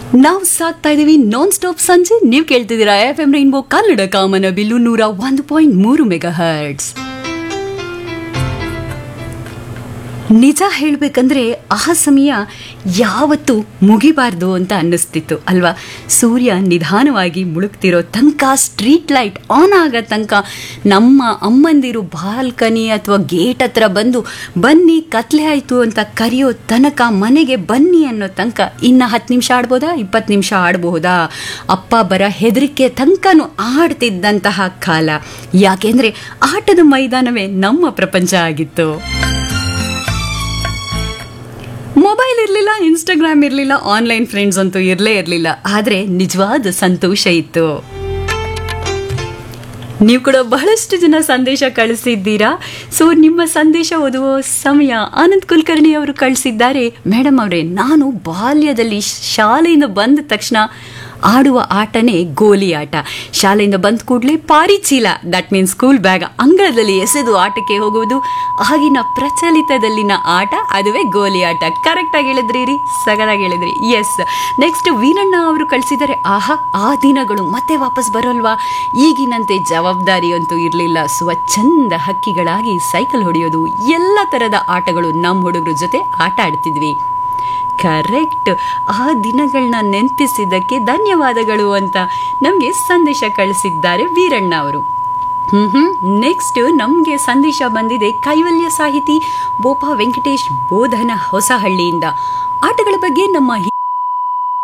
ನಾವು ಸಾಕ್ತಾ ಇದೀವಿ ನಾನ್ ಸ್ಟಾಪ್ ಸಂಜೆ ನೀವು ಕೇಳ್ತಿದ್ದೀರಾ ಎಫ್ ಎಂ ರೈನ್ಬೋ ಕನ್ನಡ ಕಾಮನ ಬಿಲ್ಲು ನೂರ ಒಂದು ಪಾಯಿಂಟ್ ಮೂರು ಮೆಗಾ ಹರ್ಟ್ಸ್ ನಿಜ ಹೇಳಬೇಕಂದ್ರೆ ಆ ಸಮಯ ಯಾವತ್ತೂ ಮುಗಿಬಾರ್ದು ಅಂತ ಅನ್ನಿಸ್ತಿತ್ತು ಅಲ್ವಾ ಸೂರ್ಯ ನಿಧಾನವಾಗಿ ಮುಳುಗ್ತಿರೋ ತನಕ ಸ್ಟ್ರೀಟ್ ಲೈಟ್ ಆನ್ ಆಗೋ ತನಕ ನಮ್ಮ ಅಮ್ಮಂದಿರು ಬಾಲ್ಕನಿ ಅಥವಾ ಗೇಟ್ ಹತ್ರ ಬಂದು ಬನ್ನಿ ಕತ್ಲೆ ಆಯಿತು ಅಂತ ಕರೆಯೋ ತನಕ ಮನೆಗೆ ಬನ್ನಿ ಅನ್ನೋ ತನಕ ಇನ್ನು ಹತ್ತು ನಿಮಿಷ ಆಡ್ಬೋದಾ ಇಪ್ಪತ್ತು ನಿಮಿಷ ಆಡಬಹುದಾ ಅಪ್ಪ ಬರ ಹೆದರಿಕೆ ತನಕನೂ ಆಡ್ತಿದ್ದಂತಹ ಕಾಲ ಯಾಕೆಂದರೆ ಆಟದ ಮೈದಾನವೇ ನಮ್ಮ ಪ್ರಪಂಚ ಆಗಿತ್ತು ಮೊಬೈಲ್ ಇರಲಿಲ್ಲ ಇನ್ಸ್ಟಾಗ್ರಾಮ್ ಇರಲಿಲ್ಲ ಆನ್ಲೈನ್ ಫ್ರೆಂಡ್ಸ್ ಅಂತೂ ಇರಲೇ ಇರಲಿಲ್ಲ ಆದರೆ ನಿಜವಾದ ಸಂತೋಷ ಇತ್ತು ನೀವು ಕೂಡ ಬಹಳಷ್ಟು ಜನ ಸಂದೇಶ ಕಳಿಸಿದ್ದೀರಾ ಸೊ ನಿಮ್ಮ ಸಂದೇಶ ಓದುವ ಸಮಯ ಆನಂದ್ ಕುಲಕರ್ಣಿ ಅವರು ಕಳಿಸಿದ್ದಾರೆ ಮೇಡಮ್ ಅವರೇ ನಾನು ಬಾಲ್ಯದಲ್ಲಿ ಶಾಲೆಯಿಂದ ಬಂದ ತಕ್ಷಣ ಆಡುವ ಆಟನೇ ಗೋಲಿ ಆಟ ಶಾಲೆಯಿಂದ ಬಂದ ಕೂಡಲೇ ಪಾರಿ ಚೀಲ ದಟ್ ಮೀನ್ಸ್ ಸ್ಕೂಲ್ ಬ್ಯಾಗ್ ಅಂಗಳದಲ್ಲಿ ಎಸೆದು ಆಟಕ್ಕೆ ಹೋಗುವುದು ಆಗಿನ ಪ್ರಚಲಿತದಲ್ಲಿನ ಆಟ ಅದುವೇ ಗೋಲಿ ಆಟ ಕರೆಕ್ಟಾಗಿ ಹೇಳಿದ್ರಿ ರೀ ಸಗದಾಗಿ ಹೇಳಿದ್ರಿ ಎಸ್ ನೆಕ್ಸ್ಟ್ ವೀರಣ್ಣ ಅವರು ಕಳಿಸಿದ್ದಾರೆ ಆಹಾ ಆ ದಿನಗಳು ಮತ್ತೆ ವಾಪಸ್ ಬರೋಲ್ವಾ ಈಗಿನಂತೆ ಜವಾಬ್ದಾರಿ ಅಂತೂ ಇರಲಿಲ್ಲ ಸ್ವಚ್ಛಂದ ಹಕ್ಕಿಗಳಾಗಿ ಸೈಕಲ್ ಹೊಡೆಯೋದು ಎಲ್ಲ ಥರದ ಆಟಗಳು ನಮ್ಮ ಹುಡುಗರ ಜೊತೆ ಆಟ ಆಡ್ತಿದ್ವಿ ಕರೆಕ್ಟ್ ಆ ದಿನಗಳನ್ನ ನೆನಪಿಸಿದ್ದಕ್ಕೆ ಧನ್ಯವಾದಗಳು ಅಂತ ನಮಗೆ ಸಂದೇಶ ಕಳಿಸಿದ್ದಾರೆ ವೀರಣ್ಣ ಅವರು ಹ್ಮ್ ಹ್ಮ್ ನೆಕ್ಸ್ಟ್ ನಮಗೆ ಸಂದೇಶ ಬಂದಿದೆ ಕೈವಲ್ಯ ಸಾಹಿತಿ ಬೋಪ ವೆಂಕಟೇಶ್ ಬೋಧನ ಹೊಸಹಳ್ಳಿಯಿಂದ ಆಟಗಳ ಬಗ್ಗೆ ನಮ್ಮ